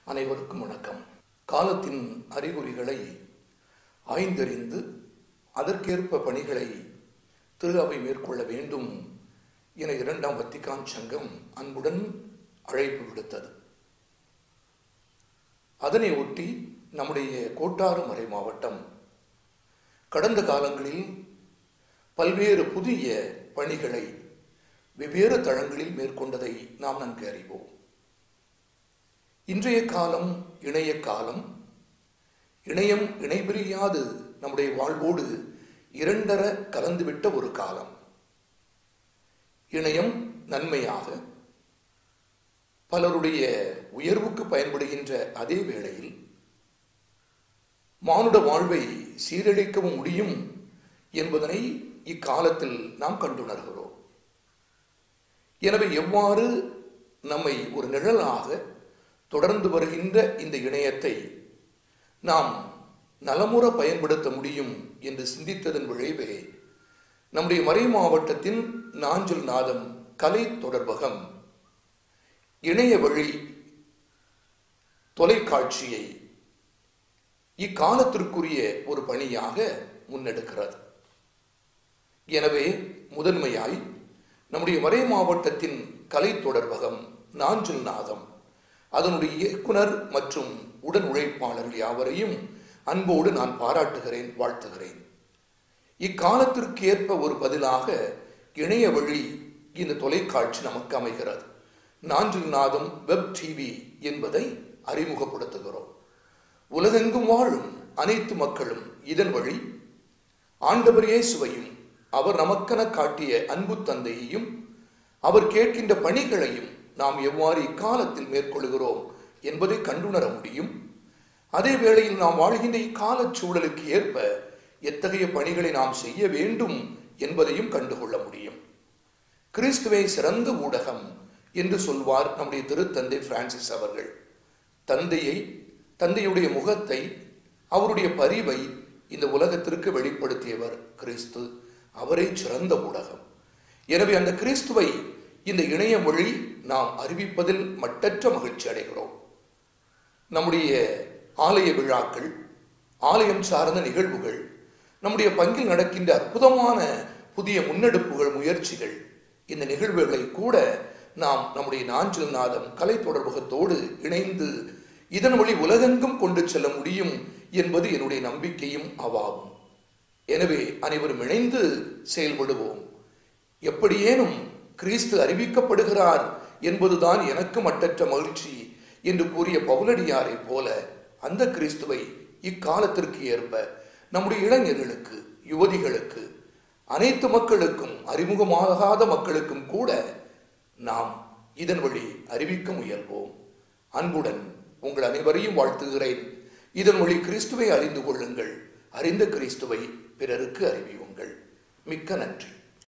அனைவருக்கும் வணக்கம் காலத்தின் அறிகுறிகளை ஆய்ந்தறிந்து அதற்கேற்ப பணிகளை திரு அவை மேற்கொள்ள வேண்டும் என இரண்டாம் வத்திக்கான் சங்கம் அன்புடன் அழைப்பு விடுத்தது அதனை ஒட்டி நம்முடைய கோட்டாறு மறை மாவட்டம் கடந்த காலங்களில் பல்வேறு புதிய பணிகளை வெவ்வேறு தளங்களில் மேற்கொண்டதை நாம் நன்கு அறிவோம் இன்றைய காலம் இணைய காலம் இணையம் இணைபிரியாது நம்முடைய வாழ்வோடு இரண்டர கலந்துவிட்ட ஒரு காலம் இணையம் நன்மையாக பலருடைய உயர்வுக்கு பயன்படுகின்ற அதே வேளையில் மானுட வாழ்வை சீரழிக்கவும் முடியும் என்பதனை இக்காலத்தில் நாம் கண்டுணர்கிறோம் எனவே எவ்வாறு நம்மை ஒரு நிழலாக தொடர்ந்து வருகின்ற இந்த இணையத்தை நாம் நலமுற பயன்படுத்த முடியும் என்று சிந்தித்ததன் விளைவே நம்முடைய மறை மாவட்டத்தின் நாஞ்சல் நாதம் கலை தொடர்பகம் இணைய வழி தொலைக்காட்சியை இக்காலத்திற்குரிய ஒரு பணியாக முன்னெடுக்கிறது எனவே முதன்மையாய் நம்முடைய மறை மாவட்டத்தின் கலை தொடர்பகம் நாஞ்சல் நாதம் அதனுடைய இயக்குனர் மற்றும் உடன் உழைப்பாளர்கள் யாவரையும் அன்போடு நான் பாராட்டுகிறேன் வாழ்த்துகிறேன் இக்காலத்திற்கு ஏற்ப ஒரு பதிலாக இணைய வழி இந்த தொலைக்காட்சி நமக்கு அமைகிறது நாஞ்சில் நாதம் வெப் டிவி என்பதை அறிமுகப்படுத்துகிறோம் உலகெங்கும் வாழும் அனைத்து மக்களும் இதன் வழி ஆண்டவர் இயேசுவையும் அவர் நமக்கென காட்டிய அன்பு தந்தையையும் அவர் கேட்கின்ற பணிகளையும் நாம் எவ்வாறு இக்காலத்தில் மேற்கொள்கிறோம் என்பதை கண்டுணர முடியும் அதே வேளையில் நாம் வாழ்கின்ற இக்கால சூழலுக்கு ஏற்ப எத்தகைய பணிகளை நாம் செய்ய வேண்டும் என்பதையும் கண்டுகொள்ள முடியும் கிறிஸ்துவை சிறந்த ஊடகம் என்று சொல்வார் நம்முடைய திருத்தந்தை பிரான்சிஸ் அவர்கள் தந்தையை தந்தையுடைய முகத்தை அவருடைய பரிவை இந்த உலகத்திற்கு வெளிப்படுத்தியவர் கிறிஸ்து அவரே சிறந்த ஊடகம் எனவே அந்த கிறிஸ்துவை இந்த இணைய மொழி நாம் அறிவிப்பதில் மட்டற்ற மகிழ்ச்சி அடைகிறோம் நம்முடைய ஆலய விழாக்கள் ஆலயம் சார்ந்த நிகழ்வுகள் நம்முடைய பங்கில் நடக்கின்ற அற்புதமான புதிய முன்னெடுப்புகள் முயற்சிகள் இந்த நிகழ்வுகளை கூட நாம் நம்முடைய நாஞ்சல் நாதம் கலை தொடர்பகத்தோடு இணைந்து இதன் வழி உலகெங்கும் கொண்டு செல்ல முடியும் என்பது என்னுடைய நம்பிக்கையும் அவாவும் எனவே அனைவரும் இணைந்து செயல்படுவோம் எப்படியேனும் கிறிஸ்து அறிவிக்கப்படுகிறார் என்பதுதான் எனக்கு மட்டற்ற மகிழ்ச்சி என்று கூறிய பவுலடியாரை போல அந்த கிறிஸ்துவை இக்காலத்திற்கு ஏற்ப நம்முடைய இளைஞர்களுக்கு யுவதிகளுக்கு அனைத்து மக்களுக்கும் அறிமுகமாகாத மக்களுக்கும் கூட நாம் இதன் வழி அறிவிக்க முயல்வோம் அன்புடன் உங்கள் அனைவரையும் வாழ்த்துகிறேன் இதன் வழி கிறிஸ்துவை அறிந்து கொள்ளுங்கள் அறிந்த கிறிஸ்துவை பிறருக்கு அறிவியுங்கள் மிக்க நன்றி